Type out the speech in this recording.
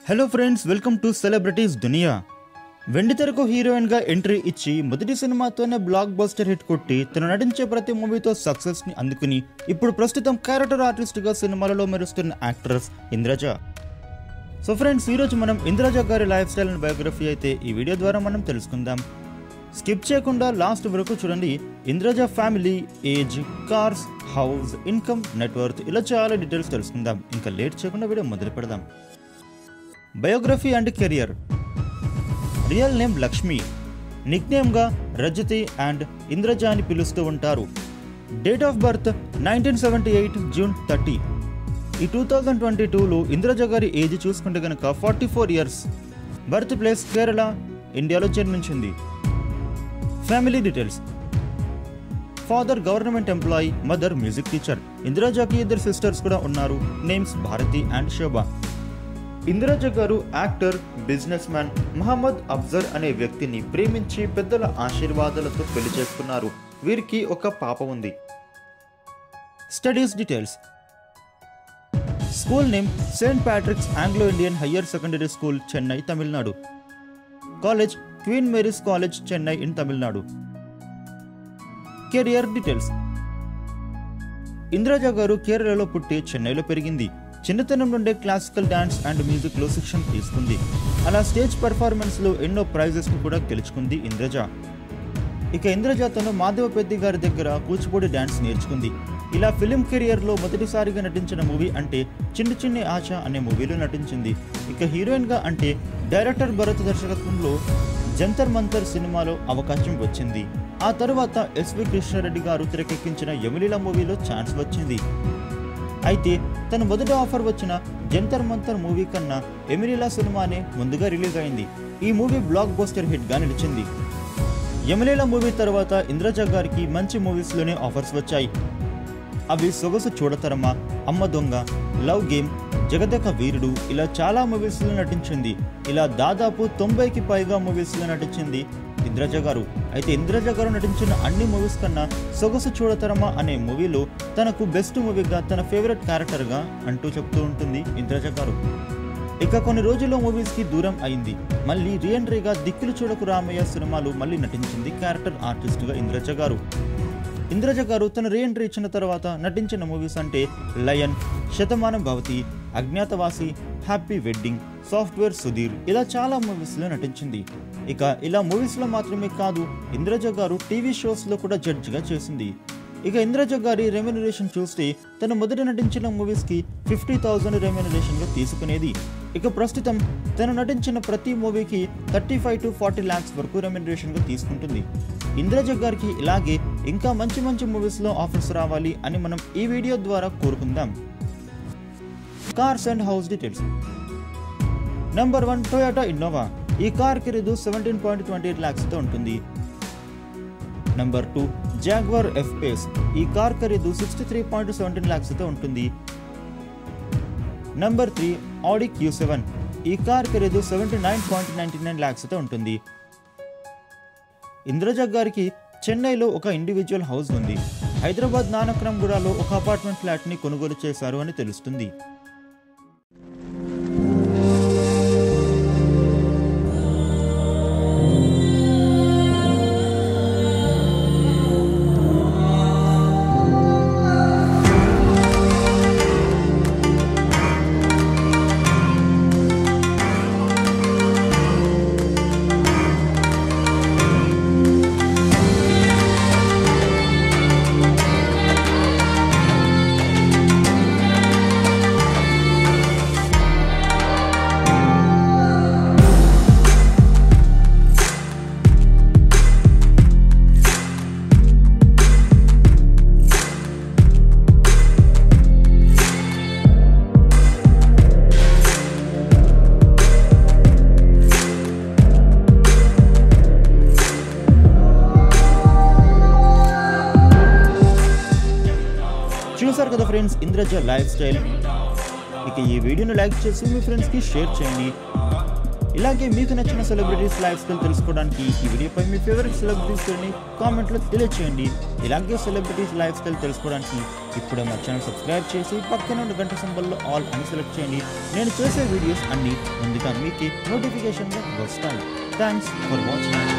hello friends welcome to celebrities దునియా వెండితెరకు హీరోయిన్గా ఎంట్రీ ఇచ్చి మొదటి సినిమాతోనే బ్లాక్ బస్టర్ హిట్ కొట్టి తను నటించే ప్రతి మూవీతో సక్సెస్ని అందుకుని ఇప్పుడు ప్రస్తుతం క్యారెక్టర్ ఆర్టిస్ట్గా సినిమాలలో మెరుస్తున్న యాక్ట్రెస్ ఇంద్రజ సో ఫ్రెండ్స్ ఈరోజు మనం ఇంద్రజ గారి లైఫ్ స్టైల్ అండ్ బయోగ్రఫీ అయితే ఈ వీడియో ద్వారా మనం తెలుసుకుందాం స్కిప్ చేయకుండా లాస్ట్ వరకు చూడండి Indraja family age cars house income net worth ఇలా చాలా డీటెయిల్స్ తెలుసుకుందాం ఇంకా లేట్ చేయకుండా వీడియో మొదలు పెడదాం biography and career real name Lakshmi నిక్నేమ్గా రజతి అండ్ ఇంద్రజ అని పిలుస్తూ ఉంటారు date of birth nineteen seventy eight June thirty ఈ టూ థౌజండ్ ట్వంటీ టూలో ఇంద్రజ గారి ఏజ్ చూసుకుంటే కనుక forty four years birth place Kerala ఇండియాలో జన్మించింది family details father government employee mother music teacher ఇందిరాజాకి ఇద్దరు సిస్టర్స్ కూడా ఉన్నారు నేమ్స్ భారతి అండ్ శోభ ఇందిరాజ గారు actor businessman Mohammed Afzar అనే వ్యక్తిని ప్రేమించి పెద్దల ఆశీర్వాదాలతో పెళ్లి చేసుకున్నారు వీరికి ఒక పాప ఉంది studies details school name Saint Patrick's Anglo Indian higher secondary school Chennai Tamil Nadu college Queen Mary's college Chennai in Tamil Nadu career details Indraja గారు కేరళలో పుట్టి చెన్నైలో పెరిగింది చిన్నతనం నుండే క్లాసికల్ డాన్స్ అండ్ మ్యూజిక్లో శిక్షణ తీసుకుంది అలా స్టేజ్ పెర్ఫార్మెన్స్లో ఎన్నో ప్రైజెస్ను కూడా గెలుచుకుంది ఇంద్రజ ఇక ఇంద్రజ తను మాధవ పెద్ది గారి దగ్గర కూచిపూడి డాన్స్ నేర్చుకుంది ఇలా ఫిలిం కెరియర్లో మొదటిసారిగా నటించిన మూవీ అంటే చిన్ని చిన్ని ఆశ అనే మూవీలో నటించింది ఇక హీరోయిన్గా అంటే డైరెక్టర్ భరత్ దర్శకత్వంలో జంతర్ మంతర్ సినిమాలో అవకాశం వచ్చింది ఆ తరువాత ఎస్వి కృష్ణారెడ్డి గారు తెరకెక్కించిన యమలీల మూవీలో ఛాన్స్ వచ్చింది అయితే తన మొదటి ఆఫర్ వచ్చిన జంతర్ మంతర్ మూవీ కన్నా ఎమిలీలా సినిమానే ముందుగా రిలీజ్ అయింది ఈ మూవీ బ్లాక్ బస్టర్ హిట్ గా నిలిచింది యమలీల మూవీ తర్వాత ఇంద్రజ గారికి మంచి మూవీస్లోనే ఆఫర్స్ వచ్చాయి అవి సొగసు చూడతరమా అమ్మ దొంగ లవ్ గేమ్ జగదక వీరుడు ఇలా చాలా మూవీస్లో నటించింది ఇలా దాదాపు తొంభైకి పైగా మూవీస్లో నటించింది ఇంద్రజ గారు అయితే ఇంద్రజ గారు నటించిన అన్ని మూవీస్ కన్నా సొగసు చూడతరమా అనే మూవీలో తనకు బెస్ట్ మూవీగా తన ఫేవరెట్ క్యారెక్టర్గా అంటూ చెప్తూ ఉంటుంది ఇంద్రజ గారు ఇక కొన్ని రోజుల్లో మూవీస్కి దూరం అయింది మళ్ళీ రీఎంట్రీగా దిక్కులు చూడకు రామయ్య సినిమాలు మళ్ళీ నటించింది క్యారెక్టర్ ఆర్టిస్ట్గా ఇంద్రజ గారు ఇంద్రజ గారు తన రీఎంట్రీ ఇచ్చిన తర్వాత నటించిన మూవీస్ అంటే lion Shatamanam Bhavati Agnyaathavaasi happy wedding software Sudheer ఇలా చాలా మూవీస్లో నటించింది ఇక ఇలా మూవీస్లో మాత్రమే కాదు ఇంద్రజ గారు టీవీ షోస్లో కూడా జడ్జిగా చేసింది ఇక ఇంద్రజ గారి రెమ్యునరేషన్ చూస్తే తను మొదట నటించిన మూవీస్కి ఫిఫ్టీ థౌజండ్ రెమ్యునరేషన్గా తీసుకునేది ఇక ప్రస్తుతం తను నటించిన ప్రతి మూవీకి thirty five to forty lakhs వరకు రెమ్యునరేషన్గా తీసుకుంటుంది ఇంద్రజ గారికి ఇలాగే ఇంకా మంచి మంచి మూవీస్లో ఆఫర్స్ రావాలి అని మనం ఈ వీడియో ద్వారా కోరుకుందాం cars and house details number one Toyota Innova ఈ కార్ ఖరీదు సెవెంటీన్ పాయింట్ ట్వంటీ ఎయిట్ ల్యాక్స్తో ఉంటుంది number two Jaguar F Pace ఈ కార్ ఖరీదు సిక్స్టీ త్రీ పాయింట్ సెవెంటీన్ ల్యాక్స్తో ఉంటుంది number three Audi Q seven ఈ కార్ ఖరీదు seventy nine point ninety nine ల్యాక్స్తో ఉంటుంది ఇంద్రజ గారికి చెన్నైలో ఒక ఇండివిజువల్ హౌస్ ఉంది హైదరాబాద్ నానక్రమ్గూడలో ఒక అపార్ట్మెంట్ ఫ్లాట్ని కొనుగోలు చేశారు అని తెలుస్తుంది చూసారు కదా ఫ్రెండ్స్ ఇంద్రజ లైఫ్ స్టైల్ ఇక ఈ వీడియోని లైక్ చేసి మీ ఫ్రెండ్స్కి షేర్ చేయండి ఇలాగే మీకు నచ్చిన సెలబ్రిటీస్ లైఫ్ స్టైల్ తెలుసుకోవడానికి ఈ వీడియోపై మీ ఫేవరెట్ సెలబ్రిటీస్ పేరుని కామెంట్లో తెలియచేయండి ఇలాగే సెలబ్రిటీస్ లైఫ్ స్టైల్ తెలుసుకోవడానికి ఇప్పుడే మా ఛానల్ సబ్స్క్రైబ్ చేసి పక్కన ఉన్న గంట సింబల్లో ఆల్ అని సెలెక్ట్ చేయండి నేను చేసే వీడియోస్ అన్ని ముందుగా మీకు నోటిఫికేషన్గా వస్తాయి థ్యాంక్స్ ఫర్ వాచింగ్